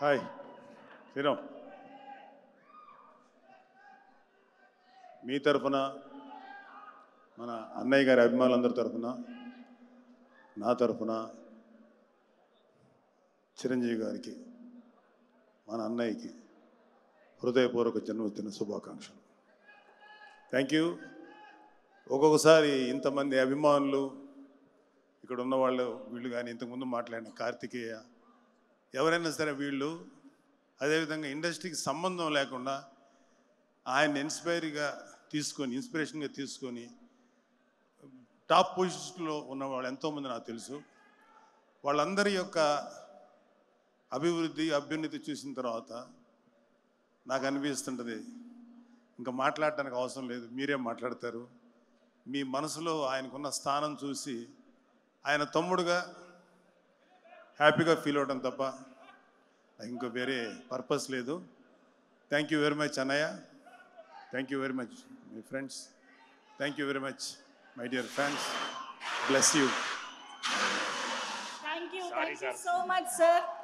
hi Sriram మీ తరఫున మన అన్నయ్య గారి అభిమానులందరి తరఫున నా తరఫున చిరంజీవి గారికి మన అన్నయ్యకి హృదయపూర్వక జన్మదిన శుభాకాంక్షలు థ్యాంక్ యూ ఒక్కొక్కసారి ఇంతమంది అభిమానులు ఇక్కడ ఉన్న వాళ్ళు వీళ్ళు కానీ ఇంతకుముందు మాట్లాడిన కార్తికేయ ఎవరైనా సరే వీళ్ళు అదేవిధంగా ఇండస్ట్రీకి సంబంధం లేకుండా ఆయన ఇన్స్పైర్గా తీసుకొని ఇన్స్పిరేషన్గా తీసుకొని టాప్ పొజిషన్లో ఉన్న వాళ్ళు ఎంతోమంది నాకు తెలుసు వాళ్ళందరి యొక్క అభివృద్ధి అభ్యున్నతి చూసిన తర్వాత నాకు అనిపిస్తుంటుంది ఇంకా మాట్లాడటానికి అవసరం లేదు మీరే మాట్లాడతారు మీ మనసులో ఆయనకున్న స్థానం చూసి ఆయన తమ్ముడుగా హ్యాపీగా ఫీల్ అవడం తప్ప ఇంకో వేరే పర్పస్ లేదు థ్యాంక్ యూ వెరీ మచ్ అన్నయ్య thank you very much my friends thank you very much my dear friends bless you thank you thank you so much sir